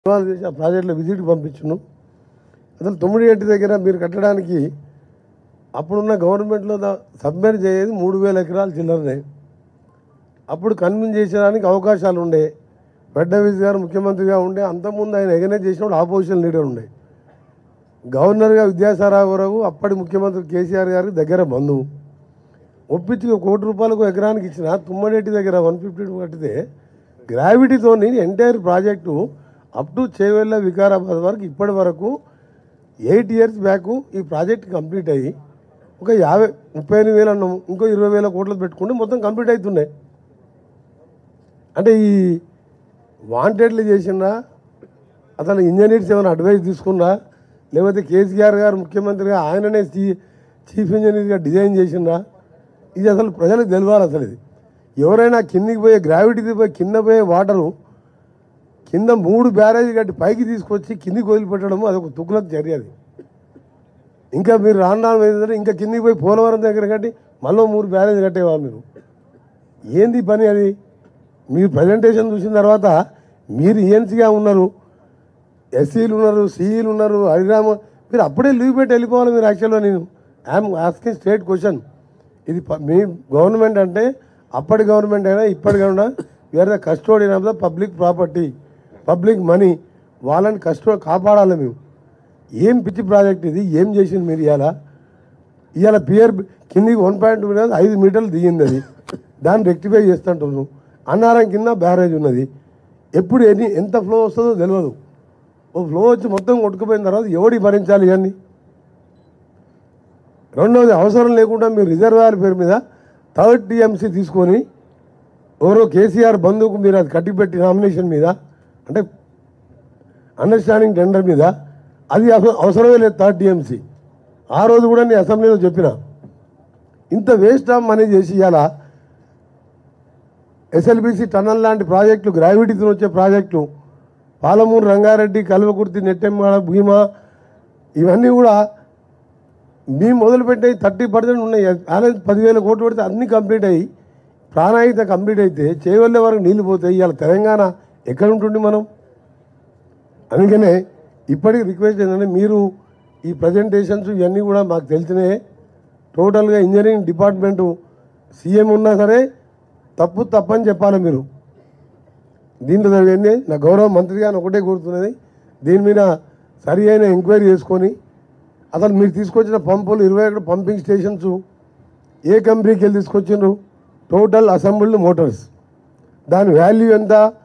involve చేసి ఆ ప్రాజెక్టులో విజిట్ పంపించును అసలు తొమ్మిది గంటి దగ్గర మీరు కట్టడానికి అప్పుడున్న గవర్నమెంట్లో సబ్మిట్ చేయేది మూడు వేల ఎకరాలు చిల్లరనే అప్పుడు కన్విన్స్ చేసేదానికి అవకాశాలు ఉండే ఫడ్నవీస్ గారు ముఖ్యమంత్రిగా ఉండే అంతకుముందు ఆయన ఎగనైజ్ చేసినప్పుడు ఆపోజిషన్ లీడర్ ఉండే గవర్నర్గా విద్యాసారావు గారు అప్పటి ముఖ్యమంత్రి కేసీఆర్ గారికి దగ్గర బంధువు ఒప్పించి ఒక కోటి రూపాయలకు ఎకరానికి ఇచ్చిన తుమ్మడేటి దగ్గర వన్ ఫిఫ్టీ టూ కట్టితే గ్రావిటీతో entire project up to Chevella Vikarabad వరకు ఇప్పటి వరకు ఎయిట్ ఇయర్స్ బ్యాక్ ఈ ప్రాజెక్ట్ కంప్లీట్ అయ్యి ఒక యాభై ముప్పై ఎనిమిది వేలు అన్నాము ఇంకో ఇరవై వేల కోట్లు పెట్టుకుంటే మొత్తం కంప్లీట్ అవుతున్నాయి అంటే ఈ వాంటెడ్లు చేసినా అసలు ఇంజనీర్స్ ఏమైనా అడ్వైస్ తీసుకున్నా లేకపోతే కేసీఆర్ గారు ముఖ్యమంత్రిగా ఆయననే చీ- చీఫ్ ఇంజనీర్గా డిజైన్ చేసిందా ఇది అసలు ప్రజలకు తెలియాలి అసలు ఇది ఎవరైనా కిందికి పోయే గ్రావిటీకి పోయి కింద పోయే వాటరు కింద మూడు బ్యారేజ్ కట్టి పైకి తీసుకొచ్చి కిందికి వదిలిపెట్టడం అది ఒక తుకులకు చర్య అది ఇంకా మీరు రాను రాను ఏంటంటే ఇంకా కిందికి పోయి పోలవరం దగ్గర కట్టి మళ్ళీ మూడు బ్యారేజ్ కట్టేవాళ్ళు మీరు ఏంది ఈ పని అది మీరు ప్రజెంటేషన్ చూసిన తర్వాత మీరు ఈఎన్సీగా ఉన్నారు ఎస్సీలు ఉన్నారు సిఈలు ఉన్నారు హరిరామ మీరు అప్పుడే లీవ్ పెట్టి వెళ్ళిపోవాలి మీరు యాక్చువల్గా నేను ఐఎమ్ ఆస్కింగ్ స్టేట్ క్వశ్చన్ ఇది ప- మీ గవర్నమెంట్ అంటే అప్పటి గవర్నమెంట్ అయినా ఇప్పటి కూడా where the custodian of the public property public money వాళ్ళని కస్టో కాపాడాలి మేము ఏం పిచ్చి ప్రాజెక్ట్ ఇది ఏం చేసింది మీరు ఇవాళ ఇవాళ పియర్ కిందికి వన్ పాయింట్ టూ ఐదు మీటర్లు దిగింది అది దాన్ని రెక్టిఫై చేస్తుంటున్నాం అన్నారం కింద బ్యారేజ్ ఉన్నది ఎప్పుడు ఎన్ని ఎంత ఫ్లో వస్తుందో తెలియదు ఓ ఫ్లో వచ్చి మొత్తం కొట్టుకుపోయిన తర్వాత ఎవడి భరించాలి ఇవన్నీ రెండవది అవసరం లేకుండా మీరు రిజర్వాయర్ పేరు మీద థర్డ్ టీఎంసీ తీసుకొని ఎవరో కేసీఆర్ బంధువుకు మీరు అది కట్టిపెట్టి నామినేషన్ మీద అంటే అండర్స్టాండింగ్ టెండర్ మీద అది అసలు అవసరమే లేదు థర్డ్ టీఎంసీ ఆ రోజు కూడా నేను అసెంబ్లీలో చెప్పిన ఇంత వేస్ట్ ఆఫ్ మనీ చేసి ఇవాళ ఎస్ఎల్బిసి టన్నల్ లాంటి ప్రాజెక్టులు గ్రావిటీతో వచ్చే ప్రాజెక్టులు పాలమూరు రంగారెడ్డి కల్వకుర్తి నెట్టెమ్మాడ భీమా ఇవన్నీ కూడా మేము మొదలుపెట్టే థర్టీ పర్సెంట్ ఉన్నాయి బ్యాలెన్స్ పదివేల కోట్లు పెడితే అన్నీ కంప్లీట్ అయ్యి ప్రాణాయిత కంప్లీట్ అయితే చేయవల్లే వరకు నీళ్ళు పోతాయి ఇవాళ తెలంగాణ ఎక్కడ ఉంటుంది మనం అందుకనే ఇప్పటికి రిక్వెస్ట్ ఏంటంటే మీరు ఈ ప్రజెంటేషన్స్ ఇవన్నీ కూడా మాకు తెలిసినాయి టోటల్గా ఇంజనీరింగ్ డిపార్ట్మెంటు సీఎం ఉన్నా సరే తప్పు తప్పని చెప్పాలి మీరు దీంట్లో జరిగింది నా గౌరవ మంత్రిగా ఒకటే కోరుతున్నది దీని మీద సరి అయిన ఎంక్వైరీ చేసుకొని అసలు మీరు తీసుకొచ్చిన పంపులు ఇరవై ఒకటి పంపింగ్ స్టేషన్స్ ఏ కంపెనీకి వెళ్ళి తీసుకొచ్చిండ్రు టోటల్ అసెంబ్ల్డ్ మోటార్స్ దాని వాల్యూ ఎంత